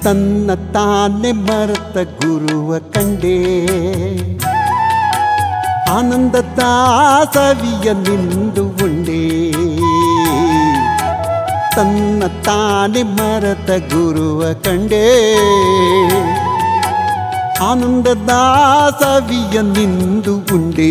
ತನ್ನ ತಾನೆ ಮರೆತ ಗುರುವ ಕಂಡೇ ಆನಂದದ ಸವಿಯ ನಿಂದು ಉಂಡೇ ತನ್ನ ತಾನೆ ಮರೆತ ಗುರುವ ಕಂಡೇ ಆನಂದದ ಸವಿಯ ನಿಂದು ಉಂಡೇ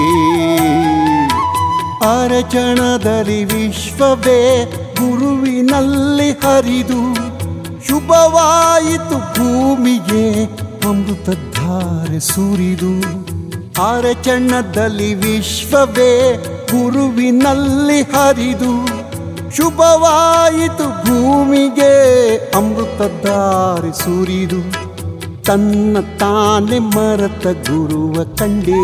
ಅರಚಣದಲ್ಲಿ ವಿಶ್ವವೇ ಗುರುವಿನಲ್ಲಿ ಹರಿದು ಶುಭವಾಯಿತು ಭೂಮಿಗೆ ಅಮೃತಧಾರೆ ಸುರಿದು ಅರಚಣದಲ್ಲಿ ವಿಶ್ವವೇ ಗುರುವಿನಲ್ಲಿ ಹರಿದು ಶುಭವಾಯಿತು ಭೂಮಿಗೆ ಅಮೃತಧಾರೆ ಸುರಿದು ತನ್ನ ತಾನೆ ಮರೆತ ಗುರುವ ಕಂಡೇ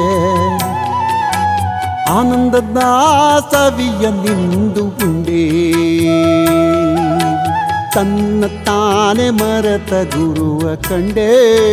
ಆನಂದದ ಸವಿಯ ನಿಂದು ಉಂಡೇ ತನ್ನ ತಾನೆ ಮರೆತ ಗುರುವ ಕಂಡೇ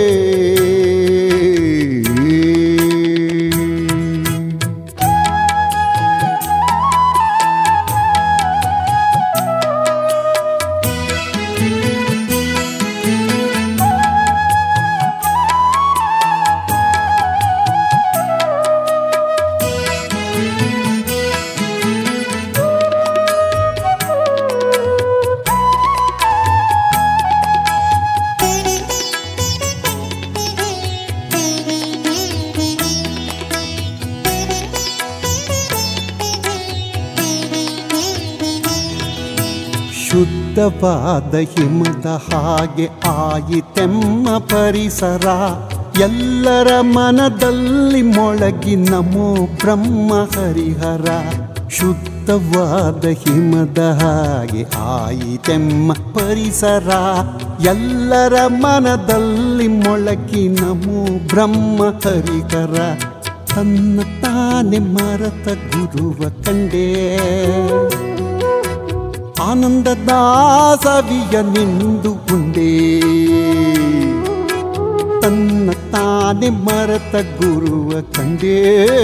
ಶುದ್ಧವಾದ ಹಿಮದ ಹಾಗೆ ಆಯಿತೆಮ್ಮ ಪರಿಸರ ಎಲ್ಲರ ಮನದಲ್ಲಿ ಮೊಳಗಿ ನಮೋ ಬ್ರಹ್ಮ ಹರಿಹರ ಶುದ್ಧವಾದ ಹಿಮದ ಹಾಗೆ ಆಯಿತೆಮ್ಮ ಪರಿಸರ ಎಲ್ಲರ ಮನದಲ್ಲಿ ಮೊಳಗಿ ನಮೋ ಬ್ರಹ್ಮ ಹರಿಹರ ತನ್ನ ತಾನೆ ಮರತ ಗುರುವ ಕಂಡೇ ಆನಂದದ ಸವಿಯ ನಿಂದು ಉಂಡೇ ತನ್ನ ತಾನೆ ಮರೆತ ಗುರುವ ಕಂಡೇ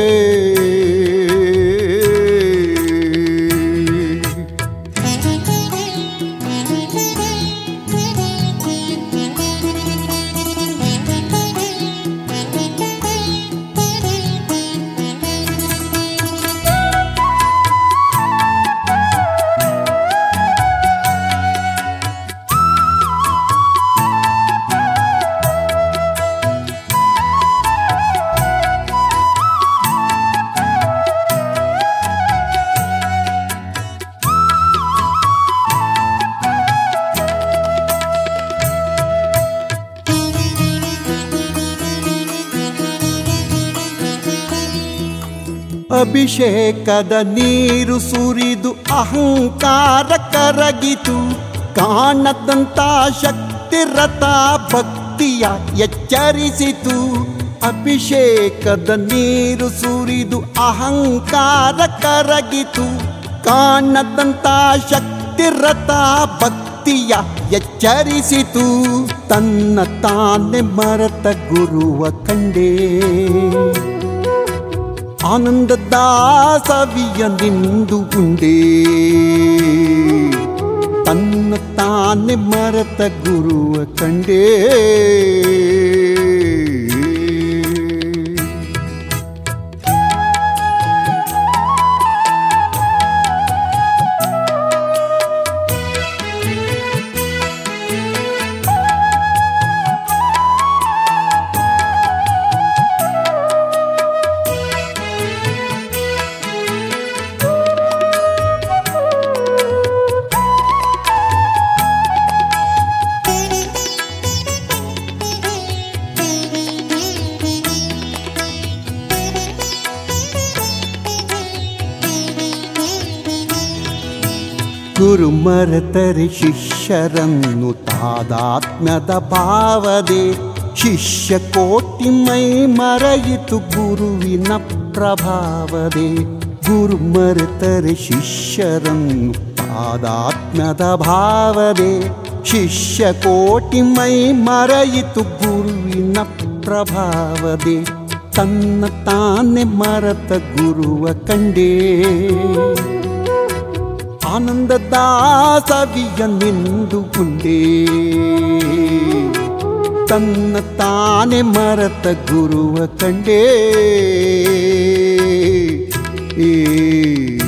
ಅಭಿಷೇಕದ ನೀರು ಸುರಿದು ಅಹಂಕಾರ ಕರಗಿತು ಕಾಣದಂತ ಶಕ್ತಿ ರಥ ಭಕ್ತಿಯ ಎಚ್ಚರಿಸಿತು ಅಭಿಷೇಕದ ನೀರು ಸುರಿದು ಅಹಂಕಾರ ಕರಗಿತು ಕಾಣದಂತ ಶಕ್ತಿ ರಥ ಭಕ್ತಿಯ ಎಚ್ಚರಿಸಿತು ತನ್ನ ತಾನೆ ಮರೆತ ಗುರುವ ಕಂಡೇ ಆನಂದದ ಸವಿಯ ನಿಂದು ಉಂಡೇ ತನ್ನ ತಾನೆ ಮರೆತ ಗುರುವ ಕಂಡೇ ಗುರು ಮರೆತರೆ ಶಿಷ್ಯರನ್ನು ತಾದಾತ್ಮ್ಯದ ಭಾವದೆ ಶಿಷ್ಯ ಕೋಟಿ ಮೈ ಮರೆಯಿತು ಗುರುವಿನ ಪ್ರಭಾವದೆ ಗುರು ಮರೆತರೆ ಶಿಷ್ಯರನ್ನು ತಾದಾತ್ಮ್ಯದ ಭಾವದೆ ಶಿಷ್ಯ ಕೋಟಿ ಮೈ ಮರೆಯಿತು ಗುರುವಿನ ಪ್ರಭಾವದೆ ತನ್ನ ತಾನೆ ಮರೆತ ಗುರುವ ಕಂಡೇ ಆನಂದದ ಸವಿಯ ನಿಂದು ಗುಂಡೇ ತನ್ನ ತಾನೆ ಮರತ ಗುರುವ ಕಂಡೇ ಏ